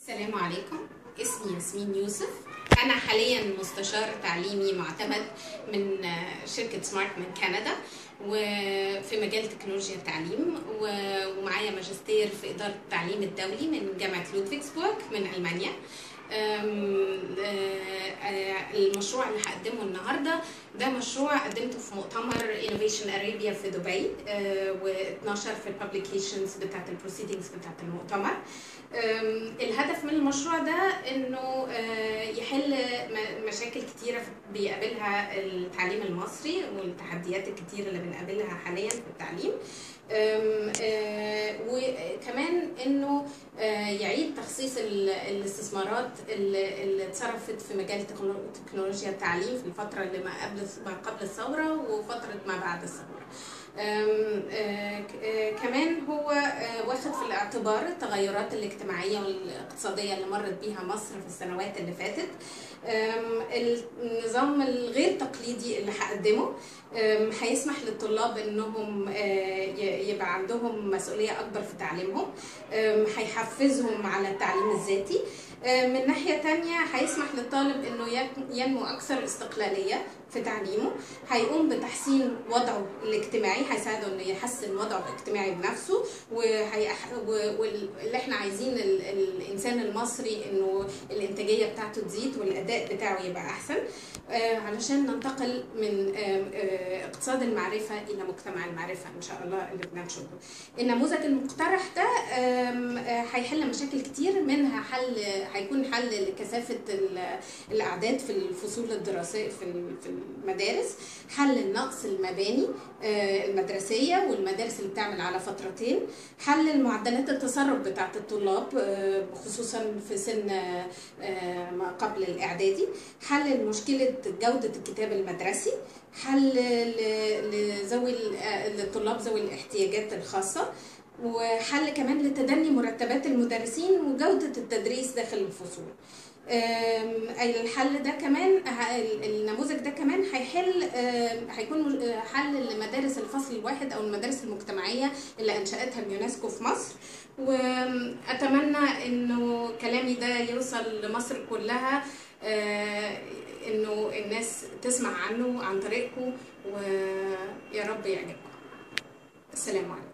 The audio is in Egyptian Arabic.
السلام عليكم اسمي ياسمين يوسف أنا حاليا مستشار تعليمي معتمد من شركة سمارت من كندا وفي مجال تكنولوجيا التعليم و- ومعايا ماجستير في إدارة التعليم الدولي من جامعة لودفيكسبورغ من ألمانيا أم، آه، آه، المشروع اللي هقدمه النهارده ده مشروع قدمته في مؤتمر انوفيشن ارابيا في دبي و12 في الببليكيشنز بتاعت البروسيدنجز بتاعت المؤتمر أم، الهدف من المشروع ده انه آه، يحل م- مشاكل كتيره بيقابلها التعليم المصري والتحديات الكتيره اللي بنقابلها حاليا في التعليم أم، آه، وكمان انه آه، يعيد تخصيص ال- الاستثمارات اللي اللي اتصرفت في مجال تكنو- تكنولوجيا التعليم في الفتره اللي ما قبل ما قبل الثوره وفتره ما بعد الثوره. أم، آه، ك- آه، كمان هو آه، واخد في الاعتبار التغيرات الاجتماعيه والاقتصاديه اللي مرت بيها مصر في السنوات اللي فاتت. أم، النظام الغير تقليدي اللي هقدمه أم، هيسمح للطلاب انهم آه، ي- يبقى عندهم مسؤوليه اكبر في تعليمهم أم، هيحفزهم على التعليم الذاتي أم، من ناحيه تانية هيسمح للطالب انه يك- ينمو اكثر استقلاليه في تعليمه هيقوم بتحسين وضعه الاجتماعي هيساعده انه يحسن وضعه الاجتماعي بنفسه وهيح... و- واللي احنا عايزين ال... الانسان المصري انه الانتاجيه بتاعته تزيد والاداء بتاعه يبقى احسن آه، علشان ننتقل من آم، آه، اقتصاد المعرفه الى مجتمع المعرفه ان شاء الله اللي بننشره. النموذج المقترح ده آم، آه، هيحل مشاكل كتير منها حل هيكون حل لكثافه ال- الاعداد في الفصول الدراسيه في ال- في المدارس حل النقص المباني آه، المدرسيه والمدارس اللي بتعمل على فترتين حل المعدلات التسرب بتاعت الطلاب آه، خصوصا في سن آه، آه، ما قبل الاعدادي حل مشكله جوده الكتاب المدرسي حل ل- لذوي ال- آه، للطلاب ذوي الاحتياجات الخاصه وحل كمان لتدني مرتبات المدرسين وجوده التدريس داخل الفصول آم، الحل ده كمان ه- النموذج ده كمان هيحل آم، هيكون مج- آه، حل لمدارس الفصل الواحد او المدارس المجتمعيه اللي انشاتها اليونسكو في مصر واتمنى انه كلامي ده يوصل لمصر كلها آه، انه الناس تسمع عنه عن طريقكم ويا رب يعجبكم السلام عليكم